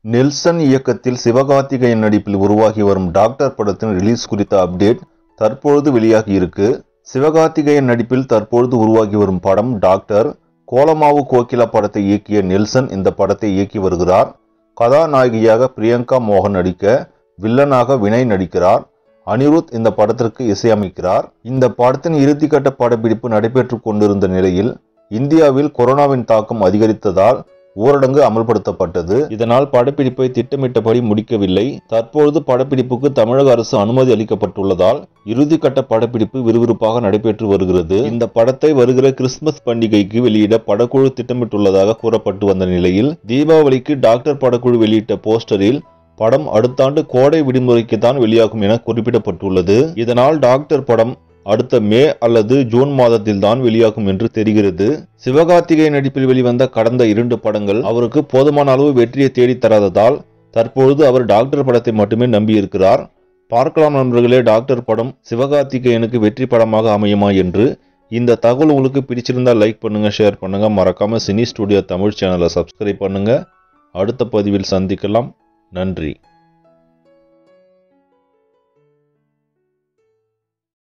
Nelson இயக்கத்தில் சிவகார்த்திகேயன் நடிப்பில் உருவாகி வரும் டாக்டர் படத்தின் ரிலீஸ் குறித்த அப்டேட் தற்பொழுது வெளியாகி இருக்கு சிவகார்த்திகேயன் நடிப்பில் தற்பொழுது உருவாகி வரும் படம் டாக்டர் கோலமாவு கோகிலா படத்தை இயக்கிய நெல்சன் இந்த படத்தை இயக்கி வருகிறார் கதாநாயகியாக பிரியங்கா மோகன் நடிக்க வில்லனாக வினய் நடிக்கிறார் அனிருத் இந்த படத்திற்கு இசையமைக்கிறார் இந்த படத்தின் இறுதிக்கட்ட படப்பிடிப்பு நடைபெற்று கொண்டிருந்த நிலையில் இந்தியாவில் கொரோனாவின் தாக்கம் அதிகரித்ததால் ஊரடங்கு அமல்படுத்தப்பட்டது இதனால் படப்பிடிப்பை திட்டமிட்டபடி முடிக்கவில்லை தற்பொழுது படப்பிடிப்புக்கு தமிழக அரசு அனுமதி அளிக்கப்பட்டுள்ளதால் இறுதிக்கட்ட படப்பிடிப்பு விறுவிறுப்பாக நடைபெற்று வருகிறது இந்த படத்தை வருகிற கிறிஸ்துமஸ் பண்டிகைக்கு வெளியிட படக்குழு திட்டமிட்டுள்ளதாக கூறப்பட்டு வந்த நிலையில் தீபாவளிக்கு டாக்டர் படக்குழு வெளியிட்ட போஸ்டரில் படம் அடுத்த ஆண்டு கோடை விடுமுறைக்கு தான் வெளியாகும் என குறிப்பிடப்பட்டுள்ளது இதனால் டாக்டர் படம் அடுத்த மே அல்லது ஜூன் மாதத்தில் தான் வெளியாகும் என்று தெரிகிறது சிவகார்த்திகேயன் நடிப்பில் வெளிவந்த கடந்த இரண்டு படங்கள் அவருக்கு போதுமான அளவு வெற்றியை தேடித் தராததால் தற்பொழுது அவர் டாக்டர் படத்தை மட்டுமே நம்பியிருக்கிறார் பார்க்கலாம் நண்பர்களே டாக்டர் படம் சிவகார்த்திகேயனுக்கு வெற்றி படமாக அமையுமா என்று இந்த தகவல் உங்களுக்கு பிடிச்சிருந்தா லைக் பண்ணுங்க ஷேர் பண்ணுங்க மறக்காம சினி ஸ்டுடியோ தமிழ் சேனலை சப்ஸ்கிரைப் பண்ணுங்க அடுத்த பதிவில் சந்திக்கலாம் நன்றி